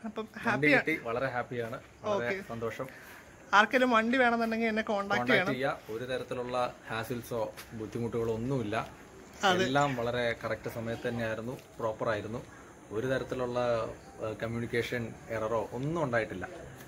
അപ്പം വണ്ടി ഹാപ്പി കിട്ടി വളരെ ഹാപ്പിയാണ് വളരെ സന്തോഷം ആർക്കെങ്കിലും വണ്ടി വേണമെന്നുണ്ടെങ്കിൽ എന്നെ കോൺടാക്ട് ചെയ്യണം കോൺടാക്ട് ചെയ്യുക ഒരു തരത്തിലുള്ള ഹാസിൽസോ ബുദ്ധിമുട്ടുകളോ ഒന്നുമില്ല എല്ലാം വളരെ കറക്റ്റ് സമയത്ത് തന്നെയായിരുന്നു പ്രോപ്പർ ആയിരുന്നു ഒരു തരത്തിലുള്ള കമ്മ്യൂണിക്കേഷൻ എററോ ഒന്നും ഉണ്ടായിട്ടില്ല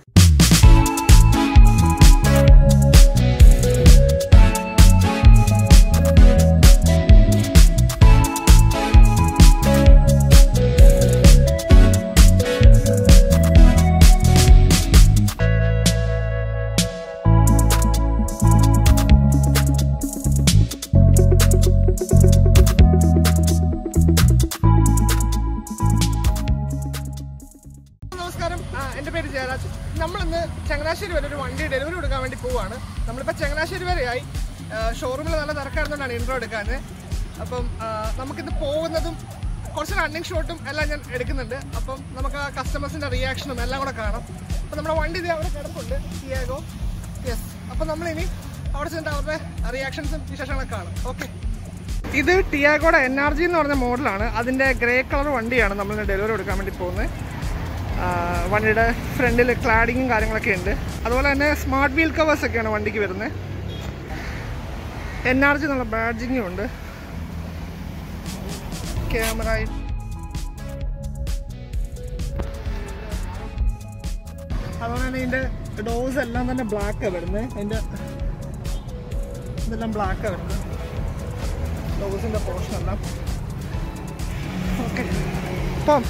നമസ്കാരം ആ, എൻ്റെ പേര് ജയരാജ് നമ്മളിന്ന് ചങ്ങനാശ്ശേരി വരെ ഒരു വണ്ടി ഡെലിവറി കൊടുക്കാൻ വേണ്ടി പോവാണ് നമ്മളിപ്പോൾ ചങ്ങനാശ്ശേരി വരെയായി ഷോറൂമിൽ നല്ല തിരക്കായിരുന്നുകൊണ്ടാണ് ഇൻട്രോ എടുക്കാൻ അപ്പം ആ, നമുക്കിന്ന് പോകുന്നതും കുറച്ച് റണ്ണിങ് ഷോട്ടും എല്ലാം ഞാൻ എടുക്കുന്നുണ്ട് അപ്പം നമുക്ക് ആ കസ്റ്റമേഴ്സിൻ്റെ റിയാക്ഷനും എല്ലാം കൂടെ കാണാം അപ്പം നമ്മുടെ വണ്ടി ഇത് അവിടെ കിടപ്പുണ്ട് ടിയാഗോ യെസ് അപ്പം നമ്മളിനി അവിടെ ചെന്നിട്ട് അവരുടെ റിയാക്ഷൻസും വിശേഷങ്ങളൊക്കെ കാണാം ഓക്കെ ഇത് ടിയാഗോയുടെ എൻ ആർ ജി എന്ന് പറഞ്ഞ മോഡലാണ് അതിൻ്റെ ഗ്രേ കളർ വണ്ടിയാണ് നമ്മൾ ഡെലിവറി കൊടുക്കാൻ വേണ്ടി പോകുന്നത് ആ, വണ്ടിയുടെ ഫ്രണ്ടിൽ ക്ലാഡിങ്ങും കാര്യങ്ങളൊക്കെ ഉണ്ട് അതുപോലെ തന്നെ സ്മാർട്ട് വീൽ കവേഴ്സ് ഒക്കെയാണ് വണ്ടിക്ക് വരുന്നത് എൻ ആർ ജി എന്നുള്ള ബാഡ്ജിങ്ങും ഉണ്ട് ക്യാമറ അതുപോലെ തന്നെ ഇതിൻ്റെ ഡോസ് എല്ലാം തന്നെ ബ്ലാക്കാണ് വരുന്നത് അതിൻ്റെ ഇതെല്ലാം ബ്ലാക്കാണ് വരുന്നത് ഡോസിൻ്റെ പോർഷൻ എല്ലാം ഓക്കെ അപ്പം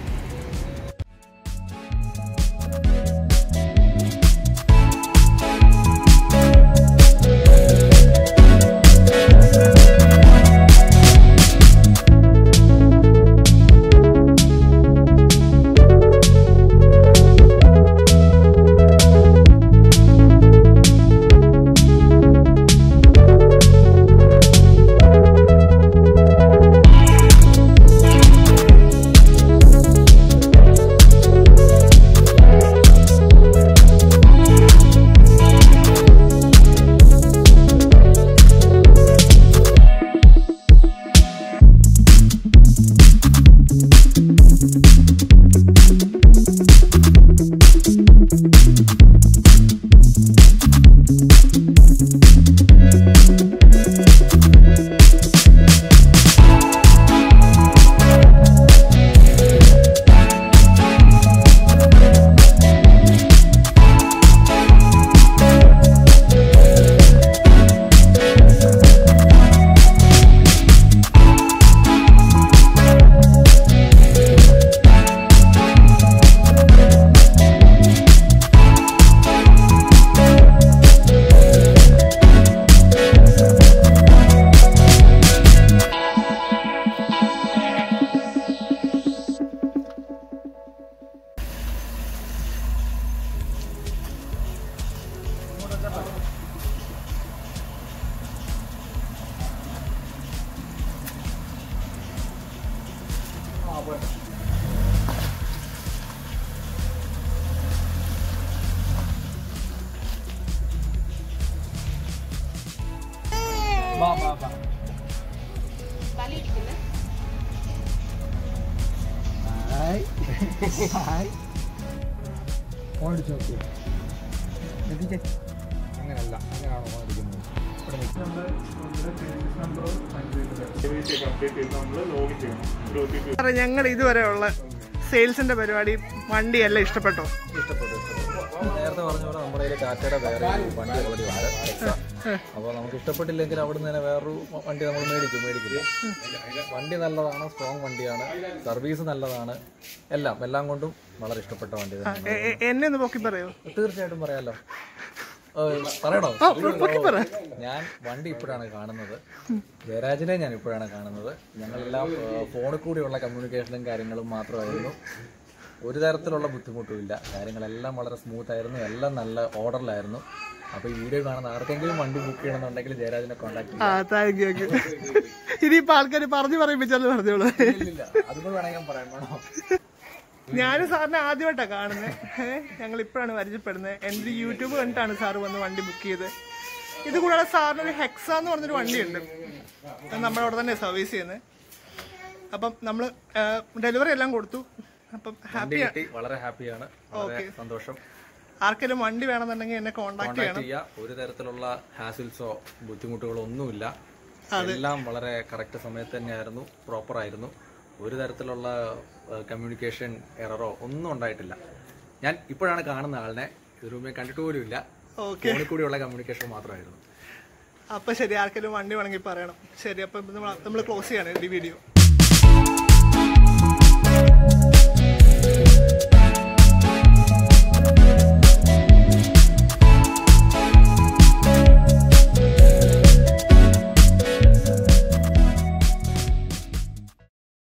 അങ്ങനെയല്ല അങ്ങനെയാണോ ഓടിക്കുന്നത് സാറേ ഞങ്ങൾ ഇതുവരെയുള്ള സെയിൽസിന്റെ പരിപാടി വണ്ടിയെല്ലാം ഇഷ്ടപ്പെട്ടോ ഇഷ്ടപ്പെട്ടു ഇഷ്ടപ്പെട്ടു നേരത്തെ പറഞ്ഞ പോലെ നമ്മുടെ കയ്യിൽ ടാറ്റയുടെ വേറെ ഒരു വണ്ടി ഓൾറെഡി ഉണ്ട് എക്സാ അപ്പോൾ നമുക്ക് ഇഷ്ടപ്പെട്ടില്ലെങ്കിൽ അവിടെ നിന്ന് തന്നെ വേറൊരു വണ്ടി നമ്മൾ മേടിക്കും മേടിക്കില്ല വണ്ടി നല്ലതാണ് സ്ട്രോങ് വണ്ടിയാണ് സർവീസ് നല്ലതാണ് എല്ലാം എല്ലാം കൊണ്ടും വളരെ ഇഷ്ടപ്പെട്ട വണ്ടി തന്നെയാണ് എ- എ- എന്നെ ഒന്ന് പൊക്കി പറയൂ തീർച്ചയായിട്ടും പറയാലോ ഏഹ്, പറയണോ പൊക്കി പറ ഞാൻ വണ്ടി ഇപ്പോഴാണ് കാണുന്നത് ജയരാജിനെ ഞാൻ ഇപ്പോഴാണ് കാണുന്നത് ഞങ്ങളെല്ലാം ഏഹ്, ഫോണിൽ കൂടിയുള്ള കമ്മ്യൂണിക്കേഷനും കാര്യങ്ങളും മാത്രമായിരുന്നു ഒരു തരത്തിലുള്ള ബുദ്ധിമുട്ടും ഇല്ല കാര്യങ്ങളെല്ലാം വളരെ സ്മൂത്ത് ആയിരുന്നു എല്ലാം നല്ല ഓർഡറിലായിരുന്നു അപ്പോൾ ഈ വീഡിയോ കാണുന്ന ആർക്കെങ്കിലും വണ്ടി ബുക്ക് ചെയ്യണമെന്നുണ്ടെങ്കിൽ ജയരാജിനെ കോൺടാക്ട് ആ താങ്ക് യു ഇനിയിപ്പോ ആൾക്കാർ പറഞ്ഞു പറയിപ്പിച്ചാലും പറഞ്ഞോളൂ ഇല്ല അതുകൊണ്ട് വേണമെങ്കിൽ ഞാൻ പറയാൻ വേണോ ഞാനും സാറിനെ ആദ്യമായിട്ടാണ് കാണുന്നത് ഞങ്ങൾ ഇപ്പോഴാണ് പരിചയപ്പെടുന്നത് എൻ്റെ യൂട്യൂബ് കണ്ടിട്ടാണ് സാറ് വന്ന് വണ്ടി ബുക്ക് ചെയ്ത് ഇത് കൂടാതെ സാറിന് ഒരു ഹെക്സ എന്ന് പറഞ്ഞൊരു വണ്ടിയുണ്ട് അത് നമ്മളവിടെ തന്നെ സർവീസ് ചെയ്യുന്നത് അപ്പം നമ്മൾ ഡെലിവറി എല്ലാം കൊടുത്തു അപ്പം വണ്ടി കിട്ടി വളരെ ഹാപ്പിയാണ് വളരെ സന്തോഷം ആർക്കെങ്കിലും വണ്ടി വേണമെന്നുണ്ടെങ്കിൽ എന്നെ കോൺടാക്ട് ചെയ്യണം കോൺടാക്ട് ചെയ്യുക ഒരു തരത്തിലുള്ള ഹാസിൽസോ ബുദ്ധിമുട്ടുകളോ ഒന്നുമില്ല എല്ലാം വളരെ കറക്റ്റ് സമയത്ത് തന്നെയായിരുന്നു പ്രോപ്പർ ആയിരുന്നു ഒരു തരത്തിലുള്ള കമ്മ്യൂണിക്കേഷൻ എററോ ഒന്നും ഉണ്ടായിട്ടില്ല ഞാൻ ഇപ്പോഴാണ് കാണുന്ന ആളിനെ ഇതിനു മുമ്പേ കണ്ടിട്ട് പോലും ഇല്ല ഓക്കെ ഫോണിൽ കൂടിയുള്ള കമ്മ്യൂണിക്കേഷൻ മാത്രമായിരുന്നു അപ്പൊ ശരി ആർക്കെങ്കിലും വണ്ടി വേണമെങ്കിൽ പറയണം ശരി അപ്പൊ നമ്മൾ നമ്മൾ ക്ലോസ് ചെയ്യാണ് ഈ വീഡിയോ